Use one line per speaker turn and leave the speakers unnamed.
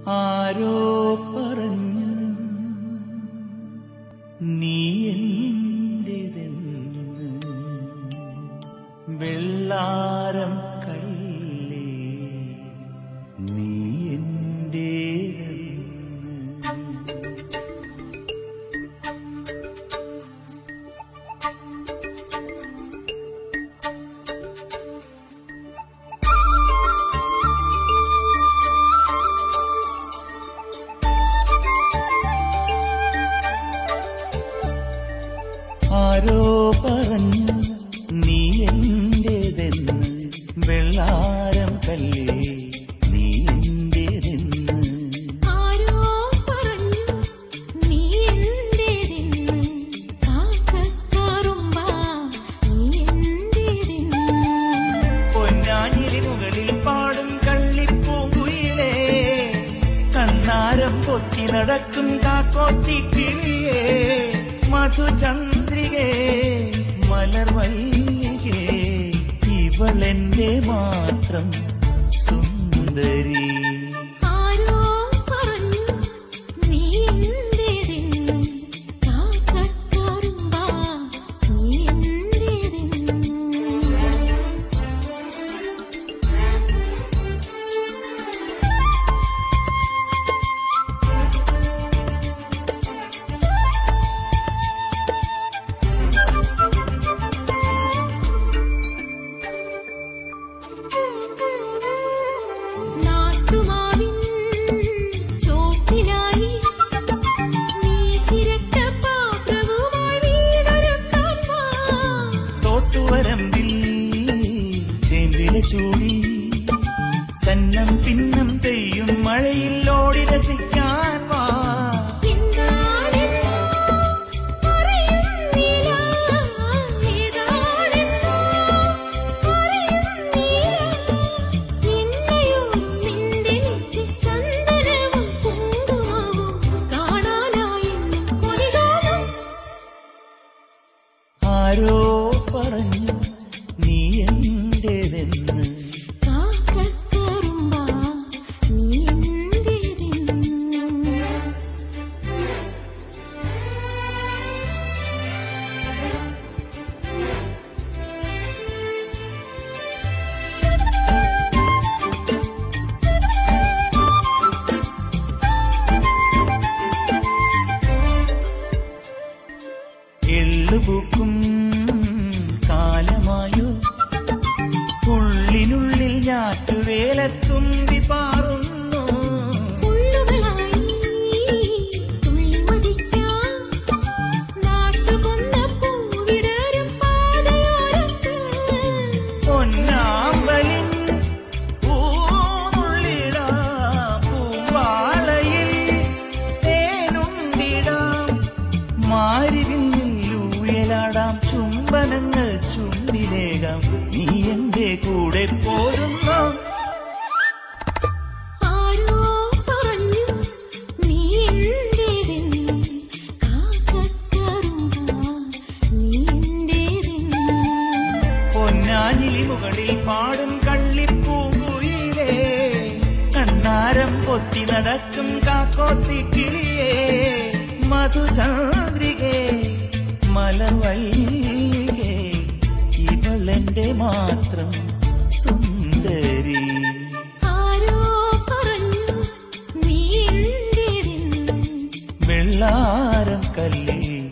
ആരോ പറഞ്ഞു നീ എന്റേതെന്ന് വെള്ളാരം കല്ലേ നീ എന്റേതെന്ന് ആരോ പറഞ്ഞു നീ എന്റേതെന്ന് വെള്ളാരം കല്ലേ നീ എന്റേതെന്ന്
ആരോ പറഞ്ഞു നീ എന്റേതെന്ന് കാക്കക്കറുമ്പാ നീ എന്റേതെന്ന്
പൊന്നാഞ്ഞിലി മുകളിൽ പാടും കള്ളിപ്പൂങ്കുയിലേ കണ്ണാരം പൊത്തി നടക്കും കാക്കോത്തിക്കിളിയേ മധുചന്ദ്രികേ മലർവല്ലികേ ഇവളെന്റെ മാത്രം സുന്ദരി
ആരോ പറഞ്ഞു നീ എന്റേതെന്ന് കാക്കക്കറുമ്പാ നീ എന്റേതെന്ന് നാട്ടുമാവിൻ ചോട്ടിലായി നീ ചിരട്ട പാത്രവുമായി വീടൊരുക്കാൻ വാ
തോട്ടുവരമ്പിൽ ചേമ്പില ചൂടി ചന്നം പിന്നം പെയ്യും മഴയിൽ ഓടി രസിക്കാൻ വാ
എന്താണെന്നോ അറിയുന്നില്ല ഏതാണെന്നോ അറിയുന്നില്ല നിന്നെയോടും നിന്റെ നെറ്റി ചന്ദനവും കുങ്കുമവും കാണാനായി എന്നും കൊതി തോന്നും
ആരോ പറഞ്ഞു നീ എന്റേതെന്ന്
കാക്കക്കറുമ്പാ നീ എന്റേതെന്ന്
എള്ളുപൂക്കും കാലമായോ ഉള്ളിനുള്ളിൽ ഞാറ്റുവേലത്തുമ്പി പാറുന്നു
ഉള്ളുകളായി തുള്ളിമതിക്കാം നാട്ടുകൊന്ന പൂവിടരും പാതയോരത്ത്
പൊന്നാമ്പലിൻ പൂനുള്ളിടാം പൂവാളയിൽ തേനുണ്ടിടാം മാരിവില്ലൂയലാടാം ചുംബനങ്ങൾ ചുണ്ടിലേകാം നീ എന്റെ കൂടെ പോരുന്നോ
ആരോ പറഞ്ഞു നീ എന്റേതെന്ന് കാക്കക്കറുമ്പാ നീ എന്റേതെന്ന്
പൊന്നാനിലി മുകളിൽ പാടും കള്ളിപ്പൂങ്കുയിലേ കണ്ണാരം പൊത്തി നടക്കും കാക്കോത്തിക്കിളിയേ മധുചന്ദ്രികേ മലർവല്ലികേ ഇവളെന്റെ മാത്രം സുന്ദരി
ആരോ പറഞ്ഞു നീ എന്റേതെന്ന്
വെള്ളാരം കല്ലി